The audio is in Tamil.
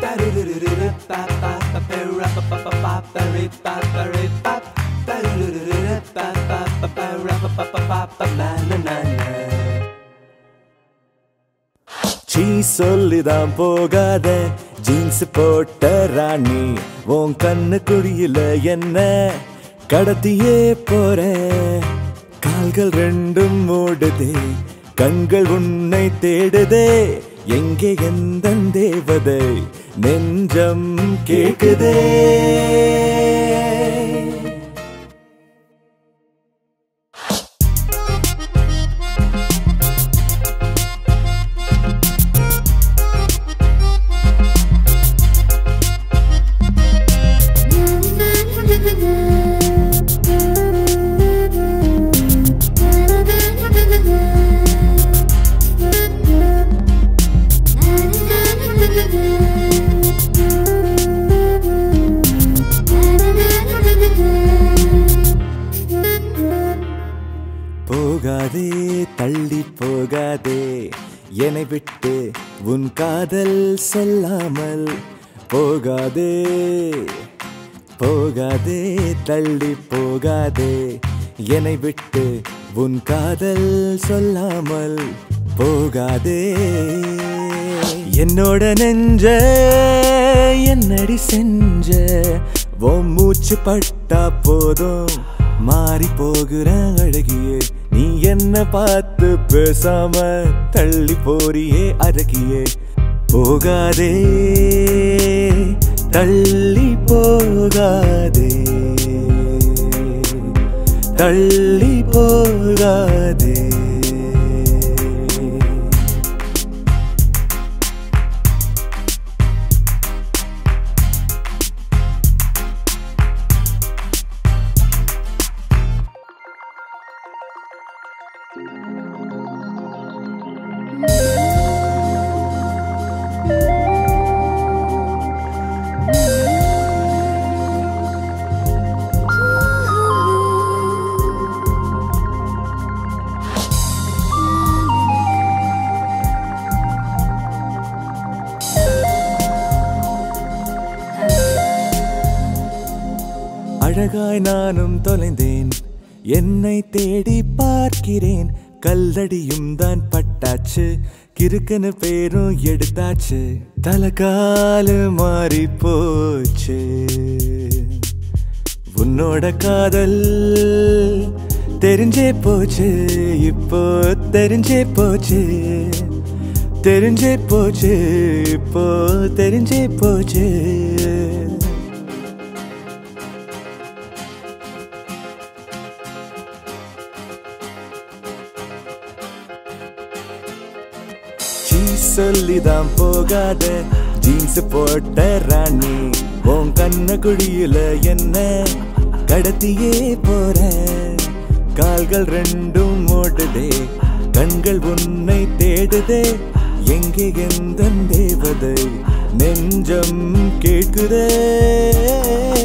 சீ சொல்லிதான் போகாத ஜீன்ஸ் போட்ட ராணி உன் கண்ணு குழியில என்ன கடத்தியே போற கால்கள் ரெண்டும் ஓடுதே கண்கள் உன்னை தேடுதே எங்கே எந்த தேவதை நெஞ்சம் கேக்குதே போகாதே தள்ளி போகாதே என்னை விட்டு உன் காதல் செல்லாமல் போகாதே போகாதே தள்ளி போகாதே என்னை விட்டு உன் காதல் சொல்லாமல் போகாதே என்னோட நெஞ்ச என்னடி செஞ்ச உன் மூச்சு பட்டா போதும் மாறி போகிற அழகியே நீ என்ன பார்த்து பேசாம தள்ளி போறியே அழகியே போகாதே தள்ளி போகாதே தள்ளி போகாதே அழகாய் நானும் தொலைந்தேன் என்னை தேடி பார்க்கிறேன் கல்லடியும் தான் பட்டாச்சு கிறுக்குன்னு பேரும் எடுத்தாச்சு தலகாலு மாறி போச்சு உன்னோட காதல் தெரிஞ்சே போச்சு இப்போ தெரிஞ்சே போச்சு தெரிஞ்சே போச்சு இப்போ தெரிஞ்சே போச்சு சீ சொல்லிதான் போகாத ஜீன்ஸ் போட்ட ராணி உன் கண்ண குழியில என்ன கடத்தியே போற கால்கள் ரெண்டும் ஓடுதே கண்கள் உன்னை தேடுதே எங்கே எந்த தேவதை நெஞ்சம் கேட்குதே